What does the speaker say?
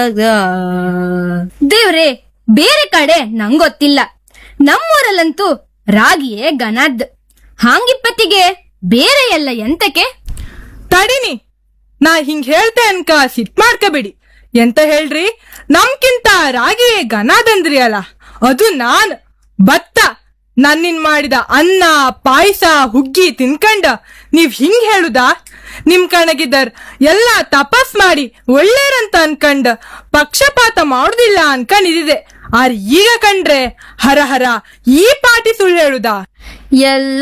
ದೇವ್ರೆ ಬೇರೆ ಕಡೆ ನಂಗೊತ್ತಿಲ್ಲ ನಮ್ಮೂರಲ್ಲಂತೂ ರಾಗಿಯೇ ಗನದ್ ಹಾಂಗಿಪ್ಪತ್ತಿಗೆ ಬೇರೆ ಎಲ್ಲ ಎಂತಕ್ಕೆ ತಡಿನಿ ನಾ ಹಿಂಗ್ ಹೇಳ್ತೆ ಅನ್ಕ ಸಿಟ್ ಮಾಡ್ಕಬೇಡಿ ಎಂತ ಹೇಳ್ರಿ ನಮ್ಕಿಂತ ರಾಗಿಯೇ ಗನಾದಂದ್ರಿ ಅಲ್ಲ ಅದು ನಾನ್ ಭತ್ತ ನನ್ನಿನ್ ಮಾಡಿದ ಅನ್ನ ಪಾಯಸ ಹುಗ್ಗಿ ತಿನ್ಕಂಡ ನೀವ್ ಹಿಂಗ್ ಹೇಳುದಾ ನಿಮ್ ಕಣಗಿದ್ದರ್ ಎಲ್ಲ ತಪಸ್ ಮಾಡಿ ಒಳ್ಳೇರಂತ ಅನ್ಕಂಡ್ ಪಕ್ಷಪಾತ ಮಾಡುದಿಲ್ಲ ಅನ್ಕೊಂಡಿದ್ದೆ ಆರ್ ಈಗ ಕಂಡ್ರೆ ಹರ ಹರ ಈ ಪಾಟಿ ಸುಳ್ಳು ಹೇಳುದಾ ಎಲ್ಲ